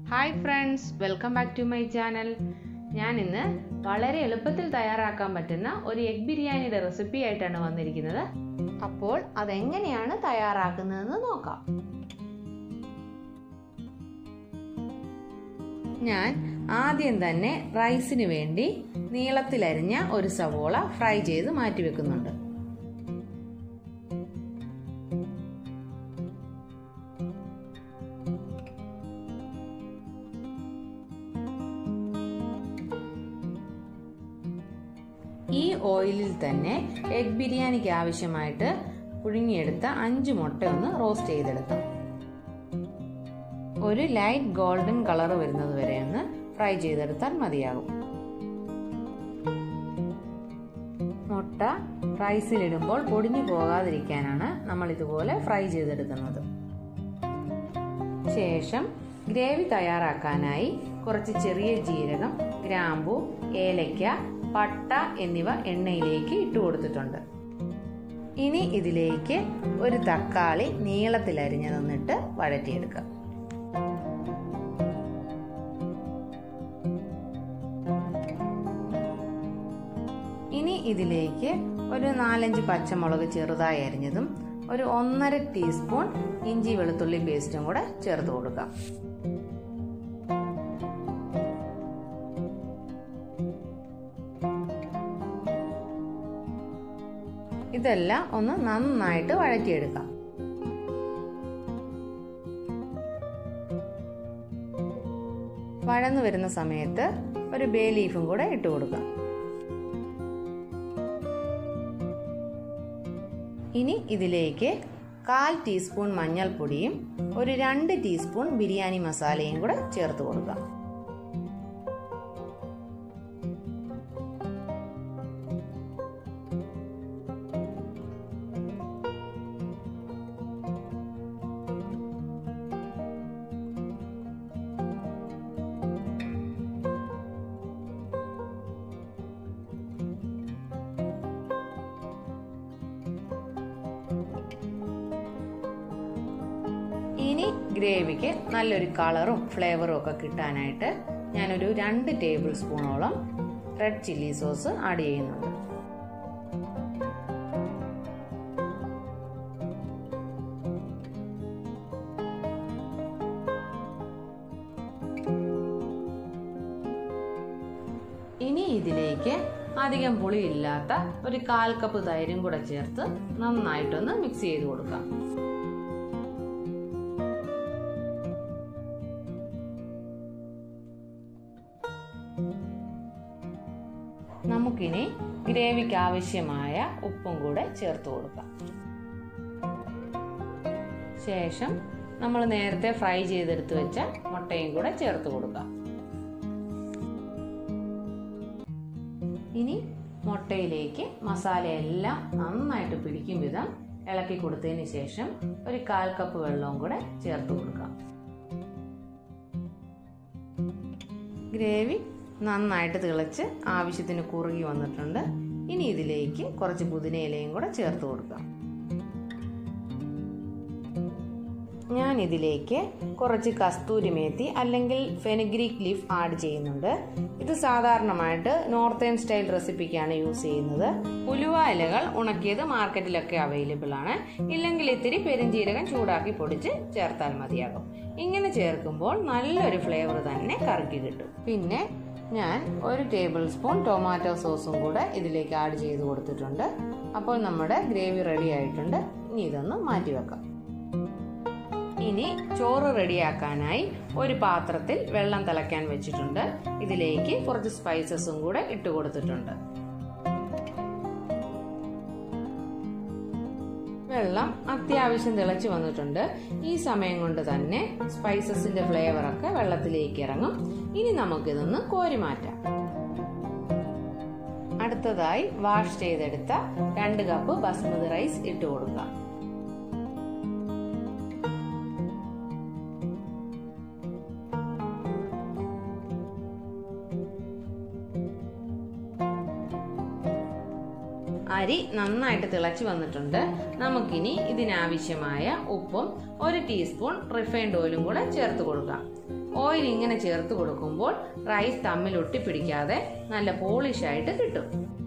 hi friends welcome back to my channel ഞാൻ ഇന്ന് വളരെ എളുപ്പത്തിൽ തയ്യാറാക്കാൻ പറ്റുന്ന ഒരു എഗ് ബിരിയാണിയുടെ റെസിപ്പി ആയിട്ടാണ് വന്നിരിക്കുന്നത് അപ്പോൾ അതെങ്ങനെയാണ് തയ്യാറാക്കുന്നതെന്ന് നോക്കാം ഞാൻ ആദ്യം തന്നെ റൈസിന് വേണ്ടി നീളത്തിലരിഞ്ഞ ഒരു സവോള ഫ്രൈ ചെയ്ത് മാറ്റി വെക്കുന്നുണ്ട് ഈ ഓയിലിൽ തന്നെ എഗ് ബിരിയാണിക്ക് ആവശ്യമായിട്ട് പുഴുങ്ങിയെടുത്ത അഞ്ച് മുട്ട ഒന്ന് റോസ്റ്റ് ചെയ്തെടുക്കാം ഒരു ലൈറ്റ് ഗോൾഡൻ കളർ വരുന്നത് വരെ ഒന്ന് ഫ്രൈ ചെയ്തെടുത്താൽ മതിയാകും മുട്ട റൈസിലിടുമ്പോൾ പൊടിഞ്ഞു പോകാതിരിക്കാനാണ് നമ്മൾ ഇതുപോലെ ഫ്രൈ ചെയ്തെടുക്കുന്നത് ശേഷം ഗ്രേവി തയ്യാറാക്കാനായി കുറച്ച് ചെറിയ ജീരകം ഗ്രാമ്പു ഏലയ്ക്ക പട്ട എന്നിവ എണ്ണയിലേക്ക് ഇട്ട് കൊടുത്തിട്ടുണ്ട് ഇനി ഇതിലേക്ക് ഒരു തക്കാളി നീളത്തിലരിഞ്ഞതൊന്നിട്ട് വഴറ്റിയെടുക്കാം ഇനി ഇതിലേക്ക് ഒരു നാലഞ്ച് പച്ചമുളക് ചെറുതായി അരിഞ്ഞതും ഒരു ഒന്നര ടീസ്പൂൺ ഇഞ്ചി വെളുത്തുള്ളി പേസ്റ്റും കൂടെ ചേർത്ത് കൊടുക്കാം ഇതെല്ലാം ഒന്ന് നന്നായിട്ട് വഴറ്റിയെടുക്കാം വഴന്നു വരുന്ന സമയത്ത് ഒരു ബേ ലീഫും കൂടെ ഇട്ട് കൊടുക്കാം ഇനി ഇതിലേക്ക് കാൽ ടീസ്പൂൺ മഞ്ഞൾപ്പൊടിയും ഒരു രണ്ട് ടീസ്പൂൺ ബിരിയാണി മസാലയും കൂടെ ചേർത്ത് കൊടുക്കാം ഇനി ഗ്രേവിക്ക് നല്ലൊരു കളറും ഫ്ലേവറും ഒക്കെ കിട്ടാനായിട്ട് ഞാനൊരു രണ്ട് ടേബിൾ സ്പൂണോളം റെഡ് ചില്ലി സോസ് ആഡ് ചെയ്യുന്നുണ്ട് ഇനി ഇതിലേക്ക് അധികം പുളിയില്ലാത്ത ഒരു കാൽ കപ്പ് തൈരും കൂടെ ചേർത്ത് നന്നായിട്ടൊന്ന് മിക്സ് ചെയ്ത് കൊടുക്കാം നമുക്കിനി ഗ്രേവിക്ക് ആവശ്യമായ ഉപ്പും കൂടെ ചേർത്ത് കൊടുക്കാം ശേഷം നമ്മൾ നേരത്തെ ഫ്രൈ ചെയ്തെടുത്ത് വെച്ച മുട്ടയും കൂടെ ചേർത്ത് കൊടുക്കാം ഇനി മുട്ടയിലേക്ക് മസാലയെല്ലാം നന്നായിട്ട് പിടിക്കും വിധം ഇളക്കി കൊടുത്തതിന് ശേഷം ഒരു കാൽ കപ്പ് വെള്ളവും കൂടെ ചേർത്ത് കൊടുക്കാം ഗ്രേവി നന്നായിട്ട് തിളച്ച് ആവശ്യത്തിന് കുറുകി വന്നിട്ടുണ്ട് ഇനി ഇതിലേക്ക് കുറച്ച് പുതിനയിലയും കൂടെ ചേർത്ത് കൊടുക്കാം ഞാൻ ഇതിലേക്ക് കുറച്ച് കസ്തൂരി മേത്തി അല്ലെങ്കിൽ ഫെനിഗ്രീക് ലീഫ് ആഡ് ചെയ്യുന്നുണ്ട് ഇത് സാധാരണമായിട്ട് നോർത്തേൺ സ്റ്റൈൽ റെസിപ്പിക്കാണ് യൂസ് ചെയ്യുന്നത് ഉലുവ ഇലകൾ ഉണക്കിയത് മാർക്കറ്റിലൊക്കെ അവൈലബിൾ ആണ് ഇല്ലെങ്കിൽ ഇത്തിരി പെരിഞ്ചീരകം ചൂടാക്കി പൊടിച്ച് ചേർത്താൽ മതിയാകും ഇങ്ങനെ ചേർക്കുമ്പോൾ നല്ലൊരു ഫ്ലേവർ തന്നെ കറക്കി കിട്ടും പിന്നെ ഞാൻ ഒരു ടേബിൾ സ്പൂൺ ടൊമാറ്റോ സോസും കൂടെ ഇതിലേക്ക് ആഡ് ചെയ്ത് കൊടുത്തിട്ടുണ്ട് അപ്പോൾ നമ്മുടെ ഗ്രേവി റെഡി ആയിട്ടുണ്ട് ഇനി ഇതൊന്ന് മാറ്റി വെക്കാം ഇനി ചോറ് റെഡിയാക്കാനായി ഒരു പാത്രത്തിൽ വെള്ളം തിളയ്ക്കാൻ വെച്ചിട്ടുണ്ട് ഇതിലേക്ക് കുറച്ച് സ്പൈസസും കൂടെ ഇട്ട് കൊടുത്തിട്ടുണ്ട് വെള്ളം അത്യാവശ്യം തിളച്ചു വന്നിട്ടുണ്ട് ഈ സമയം കൊണ്ട് തന്നെ സ്പൈസസിന്റെ ഫ്ലേവർ ഒക്കെ വെള്ളത്തിലേക്ക് ഇറങ്ങും ഇനി നമുക്കിതൊന്ന് കോരി മാറ്റാം അടുത്തതായി വാഷ് ചെയ്തെടുത്ത രണ്ട് കപ്പ് ബസ്മതി റൈസ് ഇട്ട് കൊടുക്കാം അരി നന്നായിട്ട് തിളച്ചു വന്നിട്ടുണ്ട് നമുക്കിനി ഇതിനാവശ്യമായ ഉപ്പും ഒരു ടീസ്പൂൺ റിഫൈൻഡ് ഓയിലും കൂടെ ചേർത്ത് കൊടുക്കാം ഓയിൽ ഇങ്ങനെ ചേർത്ത് കൊടുക്കുമ്പോൾ റൈസ് തമ്മിൽ ഒട്ടിപ്പിടിക്കാതെ നല്ല പോളിഷ് ആയിട്ട് കിട്ടും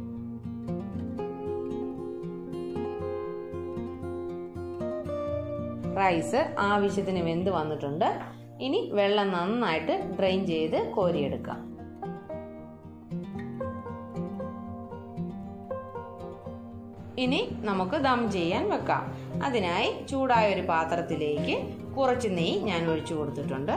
റൈസ് ആവശ്യത്തിന് വെന്ത് വന്നിട്ടുണ്ട് ഇനി വെള്ളം നന്നായിട്ട് ഡ്രെയിൻ ചെയ്ത് കോരിയെടുക്കാം ഇനി നമുക്ക് ദം ചെയ്യാൻ വെക്കാം അതിനായി ചൂടായ ഒരു പാത്രത്തിലേക്ക് കുറച്ച് നെയ്യ് ഞാൻ ഒഴിച്ചു കൊടുത്തിട്ടുണ്ട്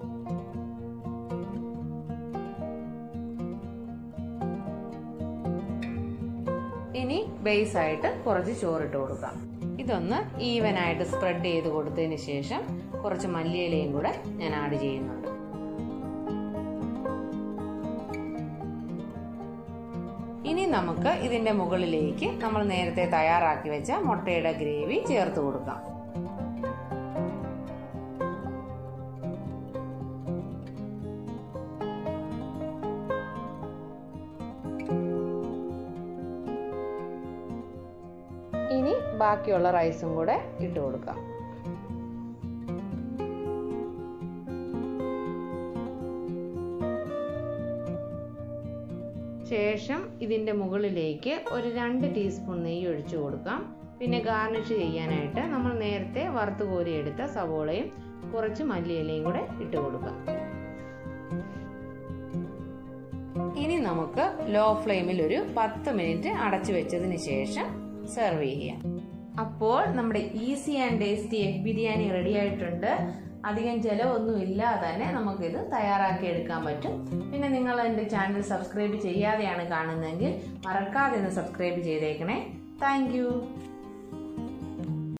ഇനി ബേസ് ആയിട്ട് കുറച്ച് ചോറിട്ട് കൊടുക്കാം ഇതൊന്ന് ഈവൻ ആയിട്ട് സ്പ്രെഡ് ചെയ്ത് കൊടുത്തതിന് ശേഷം കുറച്ച് മല്ലിയിലയും കൂടെ ഞാൻ ആഡ് ചെയ്യുന്നുണ്ട് ഇനി നമുക്ക് ഇതിന്റെ മുകളിലേക്ക് നമ്മൾ നേരത്തെ തയ്യാറാക്കി വെച്ച മുട്ടയുടെ ഗ്രേവി ചേർത്ത് കൊടുക്കാം ഇനി ബാക്കിയുള്ള റൈസും കൂടെ ഇട്ട് കൊടുക്കാം ശേഷം ഇതിൻ്റെ മുകളിലേക്ക് ഒരു രണ്ട് ടീസ്പൂൺ നെയ്യ് ഒഴിച്ചു കൊടുക്കാം പിന്നെ ഗാർണിഷ് ചെയ്യാനായിട്ട് നമ്മൾ നേരത്തെ വറുത്ത് കോരിയെടുത്ത സവോളയും കുറച്ച് മല്ലിയിലയും കൂടെ ഇട്ട് കൊടുക്കാം ഇനി നമുക്ക് ലോ ഫ്ലെയിമിൽ ഒരു പത്ത് മിനിറ്റ് അടച്ചു വെച്ചതിന് ശേഷം സെർവ് ചെയ്യാം അപ്പോൾ നമ്മുടെ easy and tasty egg biryani ready ആയിട്ടുണ്ട് അധികം ചിലവൊന്നും ഇല്ലാതെ തന്നെ നമുക്കിത് തയ്യാറാക്കി എടുക്കാൻ പറ്റും പിന്നെ നിങ്ങൾ എൻ്റെ ചാനൽ സബ്സ്ക്രൈബ് ചെയ്യാതെയാണ് കാണുന്നതെങ്കിൽ മറക്കാതെ ഒന്ന് സബ്സ്ക്രൈബ് ചെയ്തേക്കണേ താങ്ക്